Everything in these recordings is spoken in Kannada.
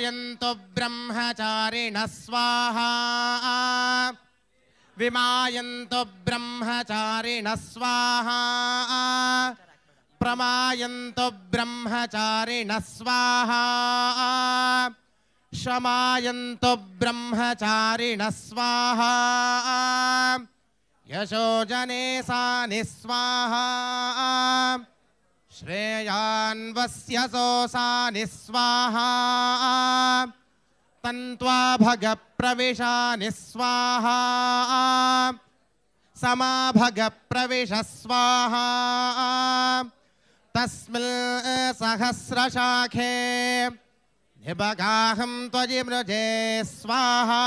विमायन्तु ब्रह्मचारिणः स्वाहा विमायन्तु ब्रह्मचारिणः स्वाहा प्रमायन्तु ब्रह्मचारिणः स्वाहा शमायन्तु ब्रह्मचारिणः स्वाहा यशोजने सा निस्वाहा श्रेयान्वस्य सोऽसा निस्वाहा तन्त्वा भगप्रविशा निस्वाहा समाभगप्रविश स्वाहा तस्मिन् सहस्रशाखे निबगाहं त्वयि मृजे स्वाहा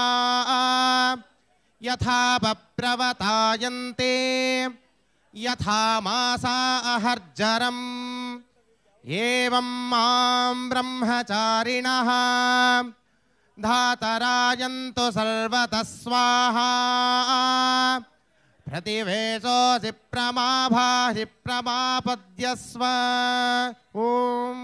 यथा बप्रवतायन्ते यथा मासा अहर्जरम् एवं मां ब्रह्मचारिणः धातरायन्तु सर्वतः स्वाहा प्रतिवेशोऽसि प्रमाभाहि प्रमापद्यस्व ॐ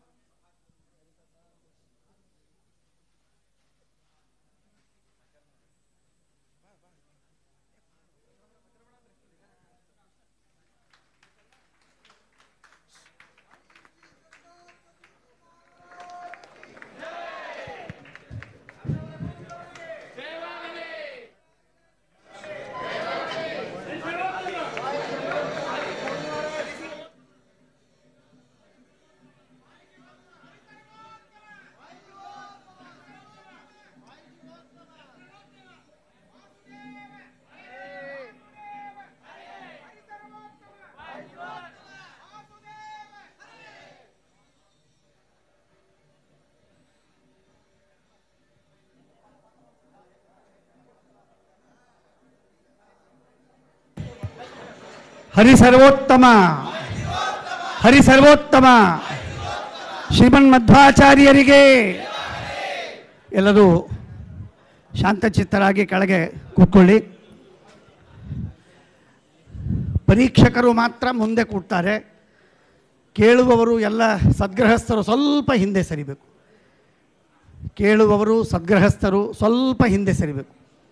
ಹರಿ ಸರ್ವೋತ್ತಮ ಹರಿ ಸರ್ವೋತ್ತಮ ಶ್ರೀಮನ್ ಮಧ್ವಾಚಾರ್ಯರಿಗೆ ಎಲ್ಲರೂ ಶಾಂತಚಿತ್ತರಾಗಿ ಕೆಳಗೆ ಕೂತ್ಕೊಳ್ಳಿ ಪರೀಕ್ಷಕರು ಮಾತ್ರ ಮುಂದೆ ಕೂಡ್ತಾರೆ ಕೇಳುವವರು ಎಲ್ಲ ಸದ್ಗೃಹಸ್ಥರು ಸ್ವಲ್ಪ ಹಿಂದೆ ಸರಿಬೇಕು ಕೇಳುವವರು ಸದ್ಗೃಹಸ್ಥರು ಸ್ವಲ್ಪ ಹಿಂದೆ ಸರಿಬೇಕು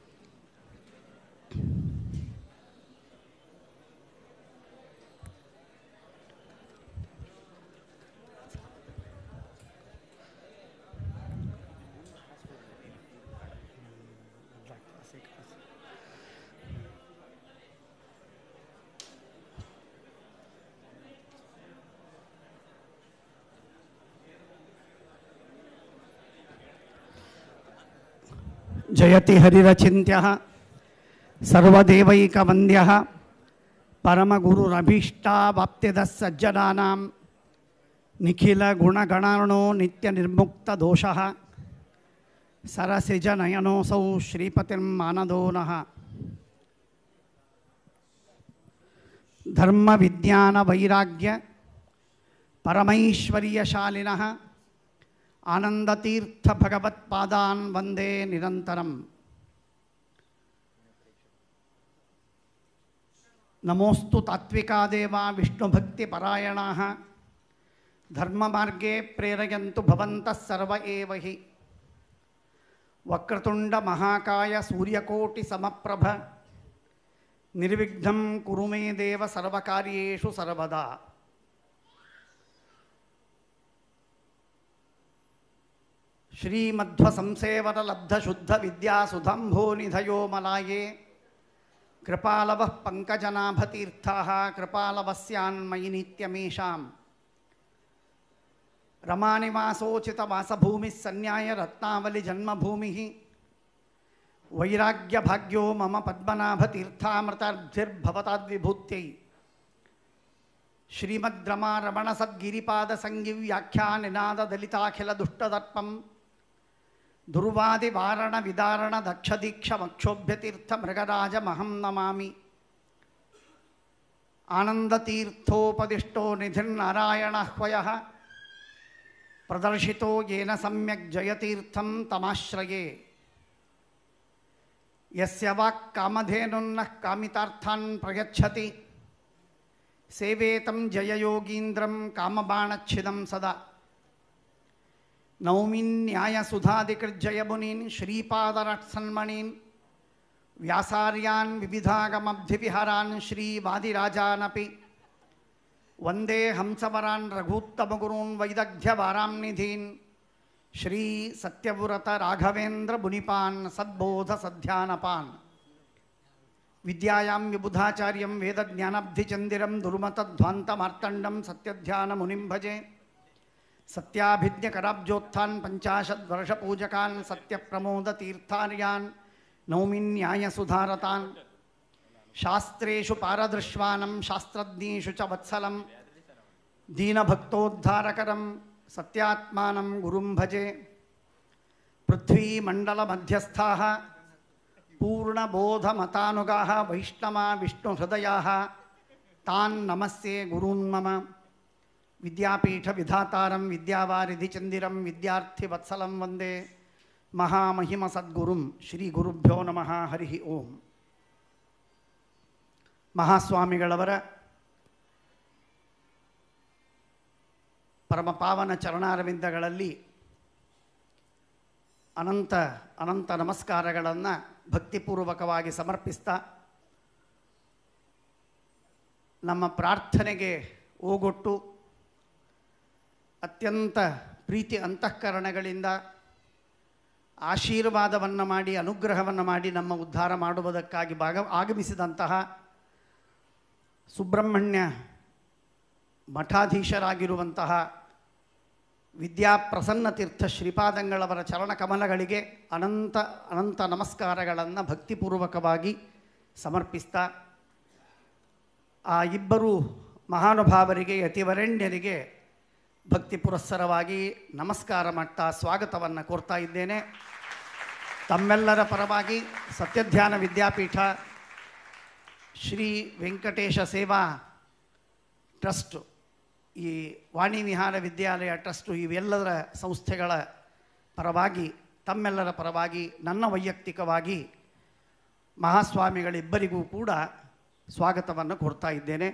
ಜಯತಿ ಹರಿರಚಿಂತ್ಯ ಸರ್ವದೇವೈಕವಂದ್ಯ ಪರಮಗುರುರಭೀಷ್ಟಾವಾಪ್ತಿದ ಸಜ್ಜನಾನಾಂ ನಿಖಿಲ ಗುಣಗಣಾರ್ಣೋ ನಿತ್ಯ ನಿರ್ಮುಕ್ತ ದೋಷಃ ಸರಸಿಜ ನಯನೋಸೌ ಶ್ರೀಪತಿರ್ಮಾನದೋ ನಃ ಧರ್ಮ ವಿಜ್ಞಾನ ವೈರಾಗ್ಯ ಪರಮೈಶ್ವರ್ಯಶಾಲಿನಃ ಆನಂದತೀರ್ಥ ಭಗವತ್ಪಾದಾನ್ ವಂದೇ ನಿರಂತರಂ ನಮೋಸ್ತು ತಾತ್ವಿಕಾದೇವ ವಿಷ್ಣುಭಕ್ತಿಪರಾಯಣಾಃ ಧರ್ಮಮಾರ್ಗೇ ಪ್ರೇರಯಂತು ಭವಂತಃ ಸರ್ವ ಏವ ಹಿ ವಕ್ರತುಂಡ ಮಹಾಕಾಯ ಸೂರ್ಯಕೋಟಿ ಸಮಪ್ರಭ ನಿರ್ವಿಘ್ನಂ ಕುರು ಮೇ ದೇವ ಸರ್ವಕಾರ್ಯೇಷು ಸರ್ವದಾ ಶ್ರೀಮಧ್ವಸಂಸೇವನ ಲಬ್ಧ ಶುದ್ಧ ವಿದ್ಯಾ ಸುಧಂಭೋ ನಿಧಯೋ ಮಲಾಯೇ ಕೃಪಾಲವಃ ಪಂಕಜನಾಭತೀರ್ಥಾಃ ಕೃಪಾಲವಸ್ಯಾನ್ಮಯಿ ನಿತ್ಯಮೇಷಾಂ ರಮಾನಿವಾಸೋಚಿತವಾಸಭೂಮಿः ಸನ್ಯಾಯ ರತ್ನಾವಲಿ ಜನ್ಮಭೂಮಿः ವೈರಾಗ್ಯಭಾಗ್ಯೋ ಮಮ ಪದ್ಮನಾಭತೀರ್ಥಾಮೃತಾರ್ಧಿರ್ಭವತಾದ್ವಿಭೂತ್ಯೈ ಶ್ರೀಮದ್ರಮಾರಮಣ ಸದ್ಗಿರಿಪಾದಸಂಗಿವ್ಯಾಖ್ಯಾನಿನಾದದಲಿತಾಖಿಲ ದುಷ್ಟದರ್ಪಂ ದುರ್ವಾದಿವಾರಣ ವಿದಾರಣ ದಕ್ಷದೀಕ್ಷಮಕ್ಷೋಭ್ಯತೀರ್ಥ ಮೃಗರಾಜಮಹಂ ನಮಾಮಿ ಆನಂದತೀರ್ಥೋಪದಿಷ್ಟೋ ನಿಧಿರ್ನಾರಾಯಣಹ್ವಯಃ ಪ್ರದರ್ಶಿತೋ ಯೇನ ಸಮ್ಯಕ್ ಜಯತೀರ್ಥಂ ತಮಾಶ್ರಯೇ ಯಸ್ಯ ವಾಕ್ ಕಾಮಧೇನುನ್ನಃ ಕಾಮಿತಾರ್ಥಾನ್ ಪ್ರಯಚ್ಛತಿ ಸೇವೇತಂ ಜಯಯೋಗೀಂದ್ರಂ ಕಾಮಬಾಣಚ್ಛಿದಂ ಸದಾ ನೌಮಿನ್ ನ್ಯಾಯ ಸುಧಾಧಿಕೃಜ್ಜಯ ಮುನೀನ್ ಶ್ರೀಪಾದರತ್ಸನ್ಮಣೀನ್ ವ್ಯಾಸಾರ್ಯಾನ್ ವಿವಿಧಾಗಮಬ್ಧಿವಿಹರಾನ್ ಶ್ರೀವಾದಿರಾಜಾನಪಿ ವಂದೇ ಹಂಸವರಾನ್ ರಘೂತ್ತಮಗುರೂನ್ ವೈದಗ್ಧ್ಯವಾರಾಂನಿಧೀನ್ ಶ್ರೀ ಸತ್ಯವ್ರತ ರಾಘವೇಂದ್ರ ಮುನಿಪಾನ್ ಸದ್ಬೋಧ ಸಧ್ಯಾನಪಾನ್ ವಿದ್ಯಾಯಾಂ ವಿಬುಧಾಚಾರ್ಯಂ ವೇದಜ್ಞಾನಾಬ್ಧಿಚಂದಿರಂ ದುರ್ಮತಧ್ವಾಂತಮಾರ್ತಂಡಂ ಸತ್ಯಧ್ಯಾನಮುನಿಂ ಭಜೆ ಸತ್ಯಾಭಿಜ್ಞಕರಾಬ್ಜೋತ್ಥಾನ್ ಪಂಚಾಶದ್ವರ್ಷಪೂಜಕಾನ್ ಸತ್ಯಪ್ರಮೋದತೀರ್ಥಾರ್ಯಾನ್ ನೌಮಿನ್ಯಾಯಸುಧಾರತಾನ್ ಶಾಸ್ತ್ರೇಷು ಪಾರದೃಶ್ವಾನಂ ಶಾಸ್ತ್ರಜ್ಞೇಷು ಚ ವತ್ಸಲಂ ದೀನಭಕ್ತೋದ್ಧಾರಕರಂ ಸತ್ಯಾತ್ಮಾನಂ ಗುರುಂ ಭಜೆ ಪೃಥ್ವೀಮण्डलमध्यस्थाः पूर्णबोधमतानुगाः वैष्णवा विष्णुहृदयाः तान् नमस्ये गुरून् मम विद्यापीठविधातारं विद्यावारिधिचन्दिरं विद्यार्थिवत्सलं वन्दे महामहिमसद्गुरुं ಶ್ರೀಗುರುಭ್ಯೋ ನಮಃ ಹರಿ ಓಂ ಮಹಾಸ್ವಾಮಿಗಳವರ ಪರಮಪಾವನ ಚರಣಾರವಿಂದಗಳಲ್ಲಿ ಅನಂತ ಅನಂತ ನಮಸ್ಕಾರಗಳನ್ನು ಭಕ್ತಿಪೂರ್ವಕವಾಗಿ ಸಮರ್ಪಿಸ್ತಾ ನಮ್ಮ ಪ್ರಾರ್ಥನೆಗೆ ಓಗೊಟ್ಟು ಅತ್ಯಂತ ಪ್ರೀತಿ ಅಂತಃಕರಣಗಳಿಂದ ಆಶೀರ್ವಾದವನ್ನು ಮಾಡಿ ಅನುಗ್ರಹವನ್ನು ಮಾಡಿ ನಮ್ಮ ಉದ್ಧಾರ ಮಾಡುವುದಕ್ಕಾಗಿ ಭಾಗ ಆಗಮಿಸಿದಂತಹ ಸುಬ್ರಹ್ಮಣ್ಯ ಮಠಾಧೀಶರಾಗಿರುವಂತಹ ವಿದ್ಯಾಪ್ರಸನ್ನ ತೀರ್ಥ ಶ್ರೀಪಾದಂಗಳವರ ಚರಣಕಮಲಗಳಿಗೆ ಅನಂತ ಅನಂತ ನಮಸ್ಕಾರಗಳನ್ನು ಭಕ್ತಿಪೂರ್ವಕವಾಗಿ ಸಮರ್ಪಿಸ್ತಾ ಆ ಇಬ್ಬರು ಮಹಾನುಭಾವರಿಗೆ ಯತಿವರೆಣ್ಯರಿಗೆ ಭಕ್ತಿ ಪುರಸ್ಸರವಾಗಿ ನಮಸ್ಕಾರ ಮಾಡ್ತಾ ಸ್ವಾಗತವನ್ನು ಕೋರ್ತಾ ಇದ್ದೇನೆ ತಮ್ಮೆಲ್ಲರ ಪರವಾಗಿ ಸತ್ಯಧ್ಯಾನ ವಿದ್ಯಾಪೀಠ ಶ್ರೀ ವೆಂಕಟೇಶ ಸೇವಾ ಟ್ರಸ್ಟ್ ಈ ವಾಣಿ ವಿಹಾರ ವಿದ್ಯಾಲಯ ಟ್ರಸ್ಟು ಇವೆಲ್ಲದರ ಸಂಸ್ಥೆಗಳ ಪರವಾಗಿ ತಮ್ಮೆಲ್ಲರ ಪರವಾಗಿ ನನ್ನ ವೈಯಕ್ತಿಕವಾಗಿ ಮಹಾಸ್ವಾಮಿಗಳಿಬ್ಬರಿಗೂ ಕೂಡ ಸ್ವಾಗತವನ್ನು ಕೊಡ್ತಾ ಇದ್ದೇನೆ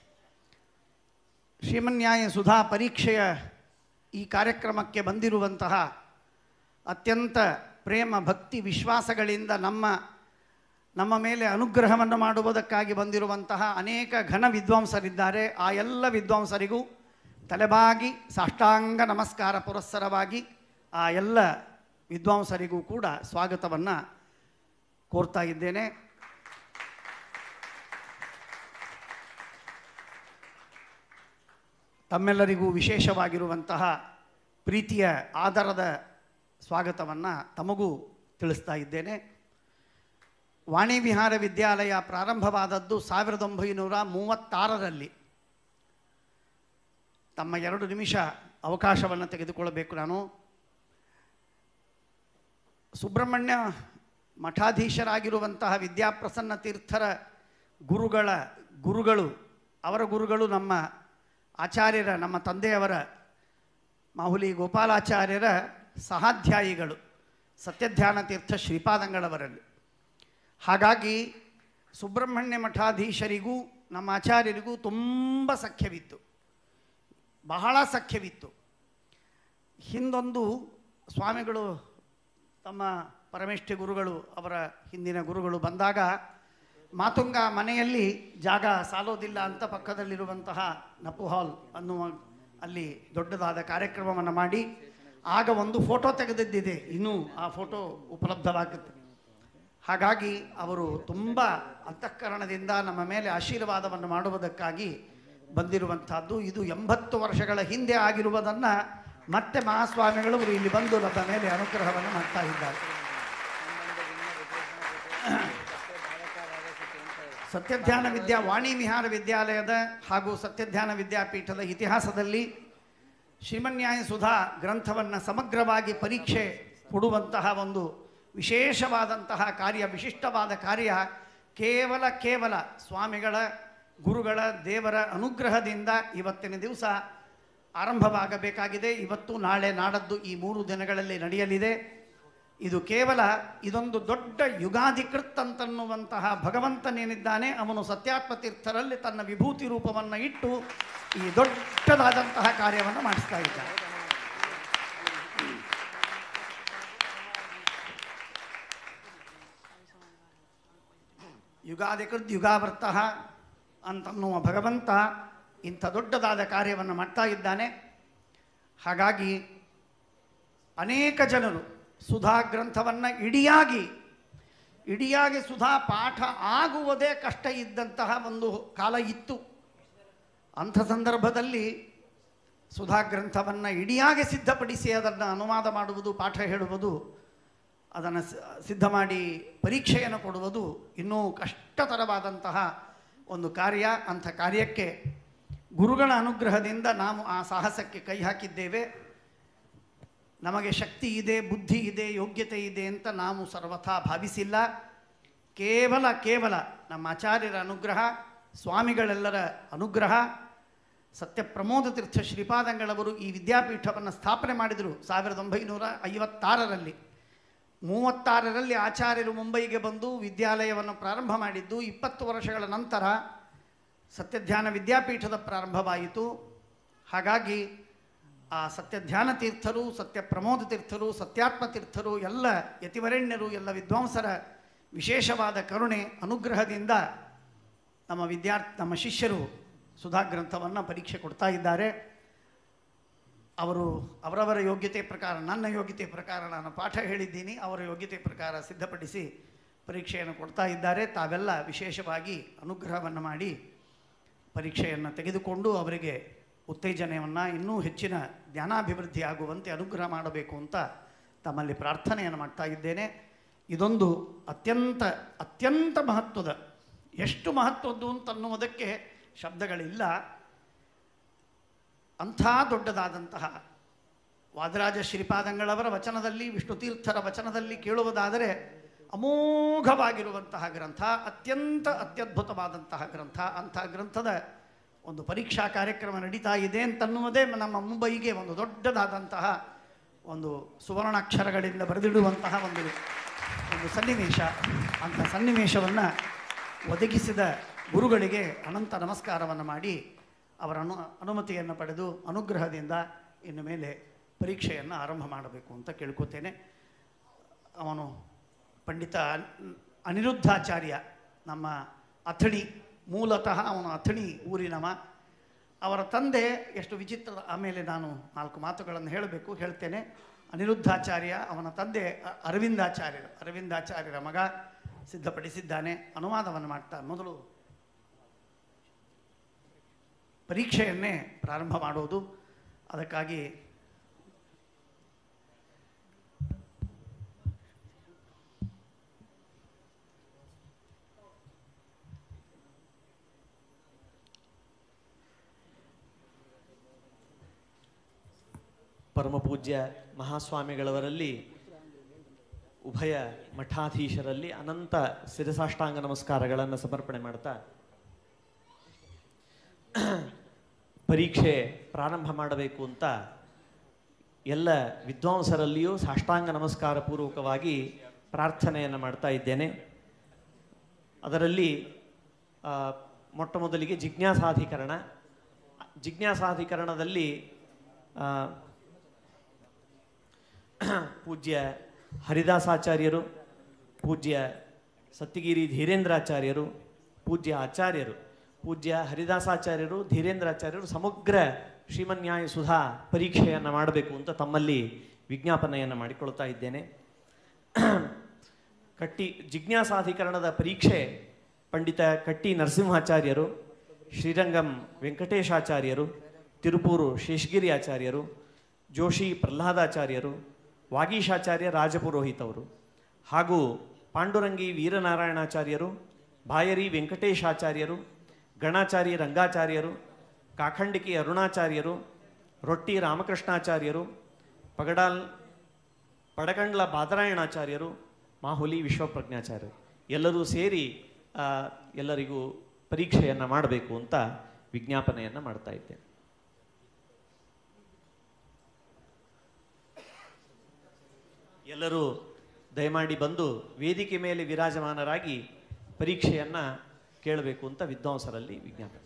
ಶ್ರೀಮನ್ಯಾಯ ಸುಧಾ ಪರೀಕ್ಷೆಯ ಈ ಕಾರ್ಯಕ್ರಮಕ್ಕೆ ಬಂದಿರುವಂತಹ ಅತ್ಯಂತ ಪ್ರೇಮ ಭಕ್ತಿ ವಿಶ್ವಾಸಗಳಿಂದ ನಮ್ಮ ನಮ್ಮ ಮೇಲೆ ಅನುಗ್ರಹವನ್ನು ಮಾಡುವುದಕ್ಕಾಗಿ ಬಂದಿರುವಂತಹ ಅನೇಕ ಘನ ವಿದ್ವಾಂಸರಿದ್ದಾರೆ ಆ ಎಲ್ಲ ವಿದ್ವಾಂಸರಿಗೂ ತಲೆಬಾಗಿ ಸಾಷ್ಟಾಂಗ ನಮಸ್ಕಾರ ಪುರಸ್ಸರವಾಗಿ ಆ ಎಲ್ಲ ವಿದ್ವಾಂಸರಿಗೂ ಕೂಡ ಸ್ವಾಗತವನ್ನು ಕೋರ್ತಾ ಇದ್ದೇನೆ ತಮ್ಮೆಲ್ಲರಿಗೂ ವಿಶೇಷವಾಗಿರುವಂತಹ ಪ್ರೀತಿಯ ಆಧಾರದ ಸ್ವಾಗತವನ್ನು ತಮಗೂ ತಿಳಿಸ್ತಾ ಇದ್ದೇನೆ ವಾಣಿ ವಿಹಾರ ವಿದ್ಯಾಲಯ ಪ್ರಾರಂಭವಾದದ್ದು ಸಾವಿರದ ಒಂಬೈನೂರ ಮೂವತ್ತಾರರಲ್ಲಿ ತಮ್ಮ ಎರಡು ನಿಮಿಷ ಅವಕಾಶವನ್ನು ತೆಗೆದುಕೊಳ್ಳಬೇಕು ನಾನು ಸುಬ್ರಹ್ಮಣ್ಯ ಮಠಾಧೀಶರಾಗಿರುವಂತಹ ವಿದ್ಯಾಪ್ರಸನ್ನ ತೀರ್ಥರ ಗುರುಗಳ ಗುರುಗಳು ಅವರ ಗುರುಗಳು ನಮ್ಮ ಆಚಾರ್ಯರ ನಮ್ಮ ತಂದೆಯವರ ಮಾಹುಲಿ ಗೋಪಾಲಾಚಾರ್ಯರ ಸಹಾಧ್ಯಾಯಿಗಳು ಸತ್ಯಧ್ಯಾನ ತೀರ್ಥ ಶ್ರೀಪಾದಂಗಳವರಲ್ಲಿ ಹಾಗಾಗಿ ಸುಬ್ರಹ್ಮಣ್ಯ ಮಠಾಧೀಶರಿಗೂ ನಮ್ಮ ಆಚಾರ್ಯರಿಗೂ ತುಂಬ ಸಖ್ಯವಿತ್ತು ಬಹಳ ಸಖ್ಯವಿತ್ತು ಹಿಂದೊಂದು ಸ್ವಾಮಿಗಳು ತಮ್ಮ ಪರಮೇಷ್ಠಿ ಗುರುಗಳು ಅವರ ಹಿಂದಿನ ಗುರುಗಳು ಬಂದಾಗ ಮಾತುಂಗ ಮನೆಯಲ್ಲಿ ಜಾಗ ಸಾಲೋದಿಲ್ಲ ಅಂತ ಪಕ್ಕದಲ್ಲಿರುವಂತಹ ನಪು ಹಾಲ್ ಅನ್ನುವ ಅಲ್ಲಿ ದೊಡ್ಡದಾದ ಕಾರ್ಯಕ್ರಮವನ್ನು ಮಾಡಿ ಆಗ ಒಂದು ಫೋಟೋ ತೆಗೆದಿದ್ದಿದೆ ಇನ್ನೂ ಆ ಫೋಟೋ ಉಪಲಬ್ಧವಾಗುತ್ತೆ ಹಾಗಾಗಿ ಅವರು ತುಂಬ ಅಂತಃಕರಣದಿಂದ ನಮ್ಮ ಮೇಲೆ ಆಶೀರ್ವಾದವನ್ನು ಮಾಡುವುದಕ್ಕಾಗಿ ಬಂದಿರುವಂತಹದ್ದು ಇದು ಎಂಬತ್ತು ವರ್ಷಗಳ ಹಿಂದೆ ಆಗಿರುವುದನ್ನು ಮತ್ತೆ ಮಹಾಸ್ವಾಮಿಗಳು ಅವರು ಇಲ್ಲಿ ಬಂದು ನಮ್ಮ ಮೇಲೆ ಅನುಗ್ರಹವನ್ನು ಮಾಡ್ತಾ ಇದ್ದಾರೆ ಸತ್ಯಧ್ಯಾನ ವಿದ್ಯಾ ವಾಣಿ ವಿಹಾರ ವಿದ್ಯಾಲಯದ ಹಾಗೂ ಸತ್ಯಧ್ಯಾನ ವಿದ್ಯಾಪೀಠದ ಇತಿಹಾಸದಲ್ಲಿ ಶ್ರೀಮನ್ಯಾಯ ಸುಧಾ ಗ್ರಂಥವನ್ನು ಸಮಗ್ರವಾಗಿ ಪರೀಕ್ಷೆ ಕೊಡುವಂತಹ ಒಂದು ವಿಶೇಷವಾದಂತಹ ಕಾರ್ಯ ವಿಶಿಷ್ಟವಾದ ಕಾರ್ಯ ಕೇವಲ ಕೇವಲ ಸ್ವಾಮಿಗಳ ಗುರುಗಳ ದೇವರ ಅನುಗ್ರಹದಿಂದ ಇವತ್ತಿನ ದಿವಸ ಆರಂಭವಾಗಬೇಕಾಗಿದೆ ಇವತ್ತು ನಾಳೆ ನಾಡದ್ದು ಈ ಮೂರು ದಿನಗಳಲ್ಲಿ ನಡೆಯಲಿದೆ ಇದು ಕೇವಲ ಇದೊಂದು ದೊಡ್ಡ ಯುಗಾಧಿಕೃತ್ ಅಂತನ್ನುವಂತಹ ಭಗವಂತನೇನಿದ್ದಾನೆ ಅವನು ಸತ್ಯಾತ್ಮ ತೀರ್ಥರಲ್ಲಿ ತನ್ನ ವಿಭೂತಿ ರೂಪವನ್ನು ಇಟ್ಟು ಈ ದೊಡ್ಡದಾದಂತಹ ಕಾರ್ಯವನ್ನು ಮಾಡಿಸ್ತಾ ಇದ್ದಾನೆ ಯುಗಾದಿಕೃದ್ ಯುಗಾವರ್ತ ಅಂತನ್ನುವ ಭಗವಂತ ಇಂಥ ದೊಡ್ಡದಾದ ಕಾರ್ಯವನ್ನು ಮಾಡ್ತಾ ಇದ್ದಾನೆ ಹಾಗಾಗಿ ಅನೇಕ ಜನರು ಸುಧಾ ಗ್ರಂಥವನ್ನು ಇಡಿಯಾಗಿ ಇಡಿಯಾಗಿ ಸುಧಾ ಪಾಠ ಆಗುವುದೇ ಕಷ್ಟ ಇದ್ದಂತಹ ಒಂದು ಕಾಲ ಇತ್ತು ಅಂಥ ಸಂದರ್ಭದಲ್ಲಿ ಸುಧಾ ಗ್ರಂಥವನ್ನು ಇಡಿಯಾಗಿ ಸಿದ್ಧಪಡಿಸಿ ಅದನ್ನು ಅನುವಾದ ಮಾಡುವುದು ಪಾಠ ಹೇಳುವುದು ಅದನ್ನು ಸ- ಸಿದ್ಧ ಮಾಡಿ ಪರೀಕ್ಷೆಯನ್ನು ಕೊಡುವುದು ಇನ್ನೂ ಕಷ್ಟತರವಾದಂತಹ ಒಂದು ಕಾರ್ಯ ಅಂಥ ಕಾರ್ಯಕ್ಕೆ ಗುರುಗಳ ಅನುಗ್ರಹದಿಂದ ನಾವು ಆ ಸಾಹಸಕ್ಕೆ ಕೈ ಹಾಕಿದ್ದೇವೆ ನಮಗೆ ಶಕ್ತಿ ಇದೆ ಬುದ್ಧಿ ಇದೆ ಯೋಗ್ಯತೆ ಇದೆ ಅಂತ ನಾವು ಸರ್ವಥಾ ಭಾವಿಸಿಲ್ಲ ಕೇವಲ ಕೇವಲ ನಮ್ಮ ಆಚಾರ್ಯರ ಅನುಗ್ರಹ ಸ್ವಾಮಿಗಳೆಲ್ಲರ ಅನುಗ್ರಹ ಸತ್ಯ ಪ್ರಮೋದ ತೀರ್ಥ ಶ್ರೀಪಾದಂಗಳವರು ಈ ವಿದ್ಯಾಪೀಠವನ್ನು ಸ್ಥಾಪನೆ ಮಾಡಿದರು ಸಾವಿರದ ಒಂಬೈನೂರ ಐವತ್ತಾರರಲ್ಲಿ ಮೂವತ್ತಾರರಲ್ಲಿ ಆಚಾರ್ಯರು ಮುಂಬೈಗೆ ಬಂದು ವಿದ್ಯಾಲಯವನ್ನು ಪ್ರಾರಂಭ ಮಾಡಿದ್ದು ಇಪ್ಪತ್ತು ವರ್ಷಗಳ ನಂತರ ಸತ್ಯಧ್ಯಾನ ವಿದ್ಯಾಪೀಠದ ಪ್ರಾರಂಭವಾಯಿತು ಹಾಗಾಗಿ ಆ ಸತ್ಯಧ್ಯಾನ ತೀರ್ಥರು ಸತ್ಯ ಪ್ರಮೋದ ತೀರ್ಥರು ಸತ್ಯಾತ್ಮ ತೀರ್ಥರು ಎಲ್ಲ ಯತಿವರೆಣ್ಯರು ಎಲ್ಲ ವಿದ್ವಾಂಸರ ವಿಶೇಷವಾದ ಕರುಣೆ ಅನುಗ್ರಹದಿಂದ ನಮ್ಮ ವಿದ್ಯಾರ್ಥಿ ನಮ್ಮ ಶಿಷ್ಯರು ಸುಧಾ ಗ್ರಂಥವನ್ನು ಪರೀಕ್ಷೆ ಕೊಡ್ತಾ ಇದ್ದಾರೆ ಅವರು ಅವರವರ ಯೋಗ್ಯತೆ ಪ್ರಕಾರ ನನ್ನ ಯೋಗ್ಯತೆ ಪ್ರಕಾರ ನಾನು ಪಾಠ ಹೇಳಿದ್ದೀನಿ ಅವರ ಯೋಗ್ಯತೆ ಪ್ರಕಾರ ಸಿದ್ಧಪಡಿಸಿ ಪರೀಕ್ಷೆಯನ್ನು ಕೊಡ್ತಾ ಇದ್ದಾರೆ ತಾವೆಲ್ಲ ವಿಶೇಷವಾಗಿ ಅನುಗ್ರಹವನ್ನು ಮಾಡಿ ಪರೀಕ್ಷೆಯನ್ನು ತೆಗೆದುಕೊಂಡು ಅವರಿಗೆ ಉತ್ತೇಜನವನ್ನು ಇನ್ನೂ ಹೆಚ್ಚಿನ ಜ್ಞಾನಾಭಿವೃದ್ಧಿ ಆಗುವಂತೆ ಅನುಗ್ರಹ ಮಾಡಬೇಕು ಅಂತ ತಮ್ಮಲ್ಲಿ ಪ್ರಾರ್ಥನೆಯನ್ನು ಮಾಡ್ತಾ ಇದ್ದೇನೆ ಇದೊಂದು ಅತ್ಯಂತ ಅತ್ಯಂತ ಮಹತ್ವದ ಎಷ್ಟು ಮಹತ್ವದ್ದು ಅಂತನ್ನುವುದಕ್ಕೆ ಶಬ್ದಗಳಿಲ್ಲ ಅಂಥ ದೊಡ್ಡದಾದಂತಹ ವಾದರಾಜ ಶ್ರೀಪಾದಂಗಳವರ ವಚನದಲ್ಲಿ ವಿಷ್ಣು ತೀರ್ಥರ ವಚನದಲ್ಲಿ ಕೇಳುವುದಾದರೆ ಅಮೋಘವಾಗಿರುವಂತಹ ಗ್ರಂಥ ಅತ್ಯಂತ ಅತ್ಯದ್ಭುತವಾದಂತಹ ಗ್ರಂಥ ಅಂಥ ಗ್ರಂಥದ ಒಂದು ಪರೀಕ್ಷಾ ಕಾರ್ಯಕ್ರಮ ನಡೀತಾ ಇದೆ ಅಂತನ್ನುವುದೇ ನಮ್ಮ ಮುಂಬೈಗೆ ಒಂದು ದೊಡ್ಡದಾದಂತಹ ಒಂದು ಸುವರ್ಣಾಕ್ಷರಗಳಿಂದ ಬರೆದಿಡುವಂತಹ ಒಂದು ಒಂದು ಸನ್ನಿವೇಶ ಅಂಥ ಸನ್ನಿವೇಶವನ್ನು ಒದಗಿಸಿದ ಗುರುಗಳಿಗೆ ಅನಂತ ನಮಸ್ಕಾರವನ್ನು ಮಾಡಿ ಅವರ ಅನು ಅನುಮತಿಯನ್ನು ಪಡೆದು ಅನುಗ್ರಹದಿಂದ ಇನ್ನು ಮೇಲೆ ಪರೀಕ್ಷೆಯನ್ನು ಆರಂಭ ಮಾಡಬೇಕು ಅಂತ ಕೇಳ್ಕೊತೇನೆ ಅವನು ಪಂಡಿತ ಅನ್- ಅನಿರುದ್ಧಾಚಾರ್ಯ ನಮ್ಮ ಅಥಣಿ ಮೂಲತಃ ಅವನು ಅಥಣಿ ಊರಿನವ ಅವರ ತಂದೆ ಎಷ್ಟು ವಿಚಿತ್ರ ಆಮೇಲೆ ನಾನು ನಾಲ್ಕು ಮಾತುಗಳನ್ನು ಹೇಳಬೇಕು ಹೇಳ್ತೇನೆ ಅನಿರುದ್ಧಾಚಾರ್ಯ ಅವನ ತಂದೆ ಅ- ಅರವಿಂದಾಚಾರ್ಯರು ಅರವಿಂದಾಚಾರ್ಯರ ಮಗ ಸಿದ್ಧಪಡಿಸಿದ್ದಾನೆ ಅನುವಾದವನ್ನು ಮಾಡ್ತಾ ಮೊದಲು ಪರೀಕ್ಷೆಯನ್ನೇ ಪ್ರಾರಂಭ ಮಾಡೋದು ಅದಕ್ಕಾಗಿ ಪರಮಪೂಜ್ಯ ಮಹಾಸ್ವಾಮಿಗಳವರಲ್ಲಿ ಉಭಯ ಮಠಾಧೀಶರಲ್ಲಿ ಅನಂತ ಶಿರಸಾಷ್ಟಾಂಗ ನಮಸ್ಕಾರಗಳನ್ನು ಸಮರ್ಪಣೆ ಮಾಡ್ತಾ ಪರೀಕ್ಷೆ ಪ್ರಾರಂಭ ಮಾಡಬೇಕು ಅಂತ ಎಲ್ಲ ವಿದ್ವಾಂಸರಲ್ಲಿಯೂ ಸಾಷ್ಟಾಂಗ ನಮಸ್ಕಾರ ಪೂರ್ವಕವಾಗಿ ಪ್ರಾರ್ಥನೆಯನ್ನು ಮಾಡ್ತಾ ಇದ್ದೇನೆ ಅದರಲ್ಲಿ ಆ, ಮೊಟ್ಟ ಮೊದಲಿಗೆ ಜಿಜ್ಞಾಸಾಧಿಕರಣ ಜಿಜ್ಞಾಸಾಧಿಕರಣದಲ್ಲಿ ಆ, ಪೂಜ್ಯ ಹರಿದಾಸಾಚಾರ್ಯರು ಪೂಜ್ಯ ಸತ್ಯಗಿರಿ ಧೀರೇಂದ್ರಾಚಾರ್ಯರು ಪೂಜ್ಯ ಆಚಾರ್ಯರು ಪೂಜ್ಯ ಹರಿದಾಸಾಚಾರ್ಯರು ಧೀರೇಂದ್ರಾಚಾರ್ಯರು ಸಮಗ್ರ ಶ್ರೀಮನ್ಯಾಯ ಸುಧಾ ಪರೀಕ್ಷೆಯನ್ನು ಮಾಡಬೇಕು ಅಂತ ತಮ್ಮಲ್ಲಿ ವಿಜ್ಞಾಪನೆಯನ್ನು ಮಾಡಿಕೊಳ್ತಾ ಇದ್ದೇನೆ ಕಟ್ಟಿ ಜಿಜ್ಞಾಸಾಧಿಕರಣದ ಪರೀಕ್ಷೆ ಪಂಡಿತ ಕಟ್ಟಿ ನರಸಿಂಹಾಚಾರ್ಯರು ಶ್ರೀರಂಗಂ ವೆಂಕಟೇಶಾಚಾರ್ಯರು ತಿರುಪೂರು ಶೇಷಗಿರಿ ಆಚಾರ್ಯರು ಜೋಶಿ ಪ್ರಹ್ಲಾದಾಚಾರ್ಯರು ವಾಗೀಶಾಚಾರ್ಯ ರಾಜಪುರೋಹಿತ್ ಅವರು ಹಾಗೂ ಪಾಂಡುರಂಗಿ ವೀರನಾರಾಯಣಾಚಾರ್ಯರು ಬಾಯರಿ ವೆಂಕಟೇಶಾಚಾರ್ಯರು ಗಣಾಚಾರಿ ರಂಗಾಚಾರ್ಯರು ಕಾಖಂಡಿಕಿ ಅರುಣಾಚಾರ್ಯರು ರೊಟ್ಟಿ ರಾಮಕೃಷ್ಣಾಚಾರ್ಯರು ಪಗಡಾಲ್ ಪಡಗಂಡ್ಲ ಬಾದರಾಯಣಾಚಾರ್ಯರು ಮಾಹುಲಿ ವಿಶ್ವಪ್ರಜ್ಞಾಚಾರ್ಯರು ಎಲ್ಲರೂ ಸೇರಿ ಆ, ಎಲ್ಲರಿಗೂ ಪರೀಕ್ಷೆಯನ್ನು ಮಾಡಬೇಕು ಅಂತ ವಿಜ್ಞಾಪನೆಯನ್ನು ಮಾಡ್ತಾ ಇದ್ದೇನೆ ಎಲ್ಲರೂ ದಯಮಾಡಿ ಬಂದು ವೇದಿಕೆ ಮೇಲೆ ವಿರಾಜಮಾನರಾಗಿ ಪರೀಕ್ಷೆಯನ್ನು ಕೇಳಬೇಕು ಅಂತ ವಿದ್ವಾಂಸರಲ್ಲಿ ವಿಜ್ಞಾಪನೆ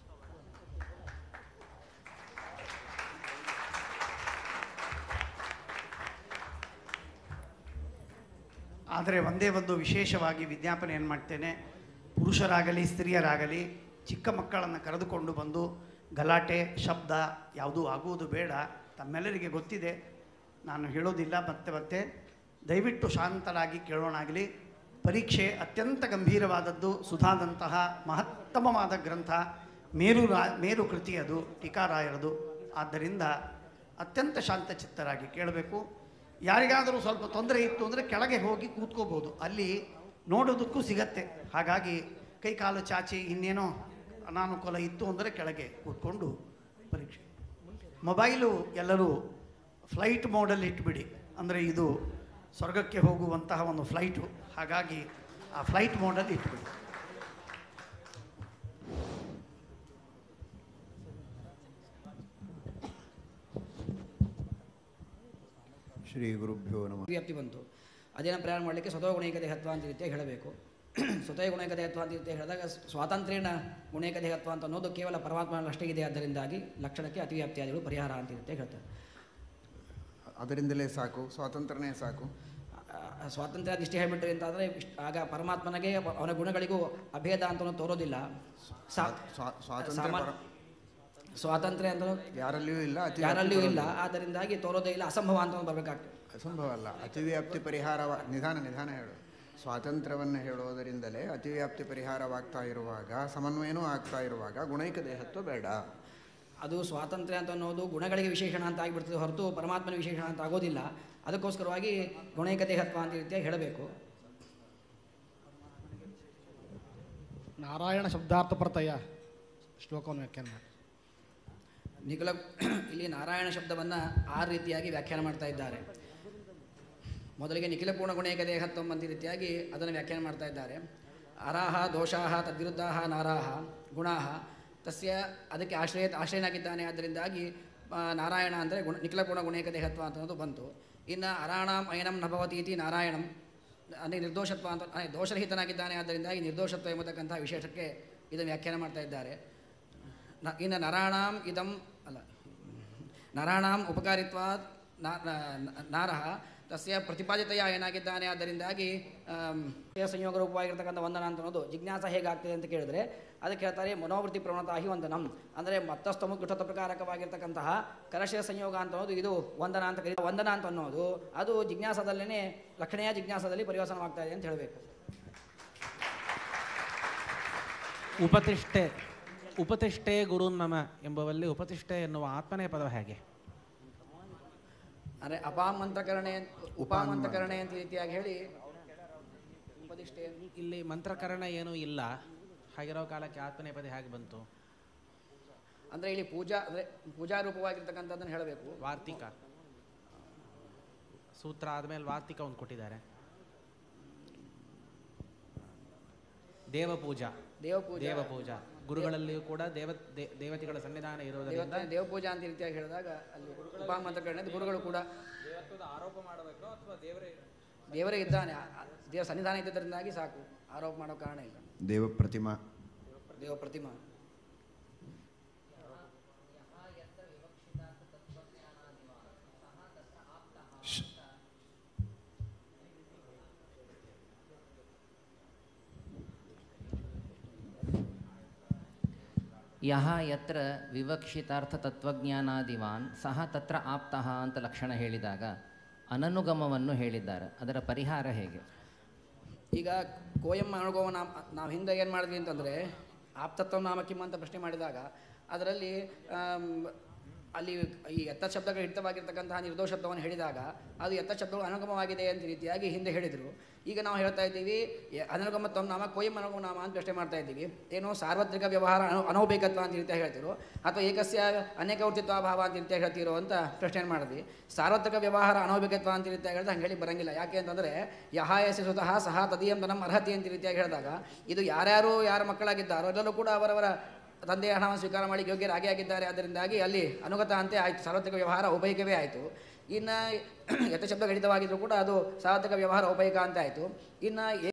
ಆದರೆ ಒಂದೇ ಒಂದು ವಿಶೇಷವಾಗಿ ವಿಜ್ಞಾಪನೆ ಏನು ಮಾಡ್ತೇನೆ ಪುರುಷರಾಗಲಿ ಸ್ತ್ರೀಯರಾಗಲಿ ಚಿಕ್ಕ ಮಕ್ಕಳನ್ನು ಕರೆದುಕೊಂಡು ಬಂದು ಗಲಾಟೆ ಶಬ್ದ ಯಾವುದೂ ಆಗುವುದು ಬೇಡ ತಮ್ಮೆಲ್ಲರಿಗೆ ಗೊತ್ತಿದೆ ನಾನು ಹೇಳೋದಿಲ್ಲ ಮತ್ತೆ ಮತ್ತೆ ದಯವಿಟ್ಟು ಶಾಂತರಾಗಿ ಕೇಳೋಣಾಗಲಿ ಪರೀಕ್ಷೆ ಅತ್ಯಂತ ಗಂಭೀರವಾದದ್ದು ಸುಧಾದಂತಹ ಮಹತ್ತಮವಾದ ಗ್ರಂಥ ಮೇರು ರಾ ಮೇರು ಕೃತಿ ಅದು ಟೀಕಾರಾಯರದು ಆದ್ದರಿಂದ ಅತ್ಯಂತ ಶಾಂತಚಿತ್ತರಾಗಿ ಕೇಳಬೇಕು ಯಾರಿಗಾದರೂ ಸ್ವಲ್ಪ ತೊಂದರೆ ಇತ್ತು ಅಂದರೆ ಕೆಳಗೆ ಹೋಗಿ ಕೂತ್ಕೋಬೋದು ಅಲ್ಲಿ ನೋಡೋದಕ್ಕೂ ಸಿಗತ್ತೆ ಹಾಗಾಗಿ ಕೈ ಕಾಲು ಚಾಚಿ ಇನ್ನೇನೋ ಅನಾನುಕೂಲ ಇತ್ತು ಅಂದರೆ ಕೆಳಗೆ ಕೂತ್ಕೊಂಡು ಪರೀಕ್ಷೆ ಮೊಬೈಲು ಎಲ್ಲರೂ ಫ್ಲೈಟ್ ಮೋಡಲ್ಲಿ ಇಟ್ಬಿಡಿ ಅಂದರೆ ಇದು ಸ್ವರ್ಗಕ್ಕೆ ಹೋಗುವಂತಹ ಒಂದು ಫ್ಲೈಟು ಹಾಗಾಗಿ ಆ ಫ್ಲೈಟ್ ಮೋಡಲ್ಲಿ ಇಟ್ಬಿಡಿ ಶ್ರೀ ಗುರುಭ್ಯೋ ನಮಃ ವ್ಯಾಪ್ತಿ ಬಂತು ಅದೇನ ಪ್ರಯಾಣ ಮಾಡಲಿಕ್ಕೆ ಸ್ವತಃ ಗುಣೈಕ ದೇಹತ್ವ ಅಂತ ರೀತಿಯಾಗಿ ಹೇಳಬೇಕು ಸ್ವತಃ ಗುಣೈಕ ದೇಹತ್ವ ಅಂತ ರೀತಿಯಾಗಿ ಹೇಳಿದಾಗ ಸ್ವಾತಂತ್ರ್ಯನ ಗುಣೈಕ ದೇಹತ್ವ ಅಂತ ಅನ್ನೋದು ಕೇವಲ ಪರಮಾತ್ಮನಷ್ಟೇ ಇದೆ ಆದ್ದರಿಂದಾಗಿ ಲಕ್ಷಣಕ್ಕೆ ಅತಿವ್ಯಾಪ್ತಿಯಾದಿಗಳು ಪರಿಹಾರ ಅಂತ ರೀತಿಯಾಗಿ ಹೇಳ್ತಾರೆ ಅದರಿಂದಲೇ ಸಾಕು ಸ್ವಾತಂತ್ರ್ಯನೇ ಸಾಕು ಆ, ಸ್ವಾತಂತ್ರ್ಯ ಇಷ್ಟೇ ಹೇಳ್ಬಿಟ್ರಿ ಅಂತಂದರೆ ಆಗ ಪರಮಾತ್ಮನಿಗೆ ಅವನ ಗುಣಗಳಿಗೂ ಅಭೇದ ಅಂತ ತೋರೋದಿಲ್ಲ ಸಾ ಸ್ವಾ- ಸ್ವಾತಂತ್ರ್ಯ ಸಾಮಾನ್ಯ ಪರ- ಸ್ವಾತಂತ್ರ್ಯ ಅಂತ ಯಾರಲ್ಲಿಯೂ ಇಲ್ಲ ಅತಿ ಯಾರಲ್ಲಿಯೂ ಇಲ್ಲ ಆದ್ದರಿಂದಾಗಿ ತೋರೋದೇ ಇಲ್ಲ ಅಸಂಭವ ಅಂತ ಬರಬೇಕಾಗ್ತದೆ ಅಸಂಭವ ಅಲ್ಲ ಅತಿವ್ಯಾಪ್ತಿ ಪರಿಹಾರವ ನಿಧಾನ ನಿಧಾನ ಹೇಳು ಸ್ವಾತಂತ್ರ್ಯವನ್ನು ಹೇಳೋದರಿಂದಲೇ ಅತಿವ್ಯಾಪ್ತಿ ಪರಿಹಾರವಾಗ್ತಾ ಇರುವಾಗ ಸಮನ್ವಯನೂ ಆಗ್ತಾ ಇರುವಾಗ ಗುಣೈಕ ದೇಹತ್ವ ಬೇಡ ಅದು ಸ್ವಾತಂತ್ರ್ಯ ಅಂತ ಅನ್ನೋದು ಗುಣಗಳಿಗೆ ವಿಶೇಷಣ ಅಂತ ಆಗಿಬಿಡ್ತದೆ ಹೊರತು ಪರಮಾತ್ಮನ ವಿಶೇಷಣ ಅಂತ ಆಗೋದಿಲ್ಲ ಅದಕ್ಕೋಸ್ಕರವಾಗಿ ಗುಣೈಕ ದೇಹತ್ವ ಅಂತ ರೀತಿಯಾಗಿ ಹೇಳಬೇಕು ನಾರಾಯಣ ಶಬ್ದಾರ್ಥ ಪರ್ತಯ ಶ್ಲೋಕವನ್ನು ವ್ಯಾಖ್ಯಾನ ಮಾಡಿ ನಿಖಲ ಇಲ್ಲಿ ನಾರಾಯಣ ಶಬ್ದವನ್ನು ಆ ರೀತಿಯಾಗಿ ವ್ಯಾಖ್ಯಾನ ಮಾಡ್ತಾ ಇದ್ದಾರೆ ಮೊದಲಿಗೆ ನಿಖಿಲ ಪೂರ್ಣ ಗುಣೈಕ ದೇಹತ್ವಂ ಅಂತ ರೀತಿಯಾಗಿ ಅದನ್ನು ವ್ಯಾಖ್ಯಾನ ಮಾಡ್ತಾ ಇದ್ದಾರೆ ಅರಾಹ ದೋಷಾಹ ತದ್ವಿರುದ್ಧಾಹ ನಾರಾಹ ಗುಣಾಹ ತಸ್ಯ ಅದಕ್ಕೆ ಆಶ್ರಯ ಆಶ್ರಯನಾಗಿದ್ದಾನೆ ಆದ್ದರಿಂದಾಗಿ ಆ, ನಾರಾಯಣ ಅಂದರೆ ಗುಣ ನಿಖಿಲ ಪೂರ್ಣ ಗುಣೈಕ ದೇಹತ್ವ ಅಂತ ಅನ್ನೋದು ಬಂತು ಇನ್ನು ಅರಾಣಾಂ ಅಯನಂ ನಭವತಿ ಇತಿ ನಾರಾಯಣಂ ಅಂದರೆ ನಿರ್ದೋಷತ್ವ ಅಂತ ಅದೇ ದೋಷರಹಿತನಾಗಿದ್ದಾನೆ ಆದ್ದರಿಂದಾಗಿ ನಿರ್ದೋಷತ್ವ ಎಂಬತಕ್ಕಂಥ ವಿಶೇಷಕ್ಕೆ ಇದನ್ನು ವ್ಯಾಖ್ಯಾನ ಮಾಡ್ತಾ ಇದ್ದಾರೆ ನ ಇನ್ನು ನರಾಣಾಂ ಇದಂ ಅಲ್ಲ ನರಾಣಾಂ ಉಪಕಾರಿತ್ವಾತ್ ನಾ- ನಾ- ನಾರಃ ತಸ್ಯ ಪ್ರತಿಪಾದಿತೆಯ ಏನಾಗಿದ್ದಾನೆ ಆದ್ದರಿಂದಾಗಿ ಆಮ್, ದೇಹ ಸಂಯೋಗ ರೂಪವಾಗಿರ್ತಕ್ಕಂಥ ವಂದನ ಅಂತ ಅನ್ನೋದು ಜಿಜ್ಞಾಸ ಹೇಗಾಗ್ತದೆ ಅಂತ ಕೇಳಿದ್ರೆ ಅದಕ್ಕೆ ಹೇಳ್ತಾರೆ ಮನೋವೃತ್ತಿ ಪ್ರವಣತಾಹಿ ವಂದನಂ ಅಂದರೆ ಮತ್ತಸ್ತಮು ದುಷ್ಟತ ಪ್ರಕಾರಕವಾಗಿರ್ತಕ್ಕಂತಹ ಕರಶಿರ ಸಂಯೋಗ ಅಂತ ಅನ್ನೋದು ಇದು ವಂದನ ಅಂತ ಕರೀತಾರೆ ವಂದನ ಅಂತ ಅನ್ನೋದು ಅದು ಜಿಜ್ಞಾಸದಲ್ಲೇ ಲಕ್ಷಣೀಯ ಜಿಜ್ಞಾಸದಲ್ಲಿ ಪರಿವರ್ತನವಾಗ್ತಾ ಇದೆ ಅಂತ ಹೇಳಬೇಕು ಉಪತಿಷ್ಠೆ ಉಪತಿಷ್ಠೆ ಗುರುನ್ನಮ ಎಂಬುವಲ್ಲಿ ಉಪತಿಷ್ಠೆ ಎನ್ನುವ ಆತ್ಮನೇ ಪದ ಹೇಗೆ ಅಂದರೆ ಅಪಾಮಂತ್ರಕರಣೆ ಉಪಾಮಂತ್ರಕರಣೆ ಅಂತ ಈ ರೀತಿಯಾಗಿ ಹೇಳಿ ಉಪದಿಷ್ಟೆ ಇಲ್ಲಿ ಮಂತ್ರಕರಣ ಏನೂ ಇಲ್ಲ ಹಾಗಿರೋ ಕಾಲಕ್ಕೆ ಆತ್ಮನೇ ಪದ ಹೇಗೆ ಬಂತು ಅಂದರೆ ಇಲ್ಲಿ ಪೂಜಾ ಅಂದರೆ ಪೂಜಾ ರೂಪವಾಗಿರ್ತಕ್ಕಂಥದ್ದನ್ನು ಹೇಳಬೇಕು ವಾರ್ತಿಕ ಸೂತ್ರ ಆದಮೇಲೆ ವಾರ್ತಿಕ ಒಂದು ಕೊಟ್ಟಿದ್ದಾರೆ ದೇವಪೂಜಾ ದೇವಪೂಜಾ ದೇವಪೂಜಾ ಗುರುಗಳಲ್ಲಿಯೂ ಕೂಡ ದೇವ ದೇ- ದೇವತೆಗಳ ಸನ್ನಿಧಾನ ಇರೋದರಿಂದ ದೇವತೆ ದೇವಪೂಜಾ ಅಂತ ಈ ರೀತಿಯಾಗಿ ಹೇಳಿದಾಗ ಅಲ್ಲಿ ಉಪಾಮಂತ್ರಕರಣೆ ಅಂತ ಗುರುಗಳು ಕೂಡ ದೇವರೇ ಇದ್ದಾನೆ ಆ- ಆ ದೇವ ಸನ್ನಿಧಾನ ಇದ್ದದರಿಂದಾಗಿ ಸಾಕು ಆರೋಪ ಮಾಡೋ ಕಾರಣ ಇಲ್ಲ ದೇವ ಪ್ರತಿಮಾ ದೇವ ಪ್ರತಿಮಾ ಯಹ ಯತ್ರ ವಿವಕ್ಷಿತಾರ್ಥ ತತ್ವಜ್ಞಾನಾದಿವಾನ್ ಸಹ ತತ್ರ ಆಪ್ತಃ ಅಂತ ಲಕ್ಷಣ ಹೇಳಿದಾಗ ಅನನುಗಮವನ್ನು ಹೇಳಿದ್ದಾರೆ ಅದರ ಪರಿಹಾರ ಹೇಗೆ ಈಗ ಕೋಯಂ ಅನುಭವ ನಾಮ ನಾವು ಹಿಂದೆ ಏನು ಮಾಡಿದ್ವಿ ಅಂತಂದರೆ ಆಪ್ತತ್ವ ನಾಮ ಕಿಮ್ ಅಂತ ಪ್ರಶ್ನೆ ಮಾಡಿದಾಗ ಅದರಲ್ಲಿ ಆಮ್, ಅಲ್ಲಿ ಈ ಎತ್ತ ಶಬ್ದಗಳು ಹಿಡಿತವಾಗಿರ್ತಕ್ಕಂತಹ ನಿರ್ದೋಷತ್ವವನ್ನು ಹೇಳಿದಾಗ ಅದು ಎತ್ತ ಶಬ್ದಗಳು ಅನುಗಮವಾಗಿದೆ ಅಂತ ರೀತಿಯಾಗಿ ಹಿಂದೆ ಹೇಳಿದರು ಈಗ ನಾವು ಹೇಳ್ತಾ ಇದ್ದೀವಿ ಯ- ಅನನುಗಮತ್ವ ನಾಮ ಕೋಯಂ ಅನುಗಮ ನಾಮ ಅಂತ ಪ್ರಶ್ನೆ ಮಾಡ್ತಾ ಇದ್ದೀವಿ ಏನು ಸಾರ್ವತ್ರಿಕ ವ್ಯವಹಾರ ಅನು ಅನೌಬೇಕತ್ವ ಅಂತ ರೀತಿಯಾಗಿ ಹೇಳ್ತಿರೋ ಅಥವಾ ಏಕಸ್ಯ ಅನೇಕ ವರ್ತಿತ್ವ ಭಾವ ಅಂತ ರೀತಿಯಾಗಿ ಹೇಳ್ತಿರೋ ಅಂತ ಪ್ರಶ್ನೆ ಮಾಡಿದ್ವಿ ಸಾರ್ವತ್ರಿಕ ವ್ಯವಹಾರ ಅನೌಬೇಕತ್ವ ಅಂತ ರೀತಿಯಾಗಿ ಹೇಳಿದ್ರೆ ಹಂಗೆ ಹೇಳಿ ಬರಂಗಿಲ್ಲ ಯಾಕೆ ಅಂತಂದರೆ ಯಹ ಯಸಿ ಸ್ವತಃ ಸಹ ತದೀಯಂ ತನಂ ಅರ್ಹತಿ ಅಂತ ರೀತಿಯಾಗಿ ಹೇಳಿದಾಗ ಇದು ಯಾರ್ಯಾರು ಯಾರ ಮಕ್ಕಳಾಗಿದ್ದಾರೋ ಎಲ್ಲರೂ ಕೂಡ ಅವರವರ ತಂದೆಯ ಹಣವನ್ನು ಸ್ವೀಕಾರ ಮಾಡಿ ಯೋಗ್ಯರಾಗಿ ಆಗಿದ್ದಾರೆ ಅದರಿಂದಾಗಿ ಅಲ್ಲಿ ಅನುಗತ ಅಂತೆ ಆಯಿತು ಸಾರ್ವತ್ರಿಕ ವ್ಯವಹಾರ ಉಪಯೋಗವೇ ಆಯಿತು ಇನ್ನು ಯಥಶಬ್ದ ಗಣಿತವಾಗಿದ್ದರೂ ಕೂಡ ಅದು ಸಾರ್ವತ್ರಿಕ ವ್ಯವಹಾರ ಉಪಯೋಗ ಅಂತ ಆಯಿತು ಇನ್ನು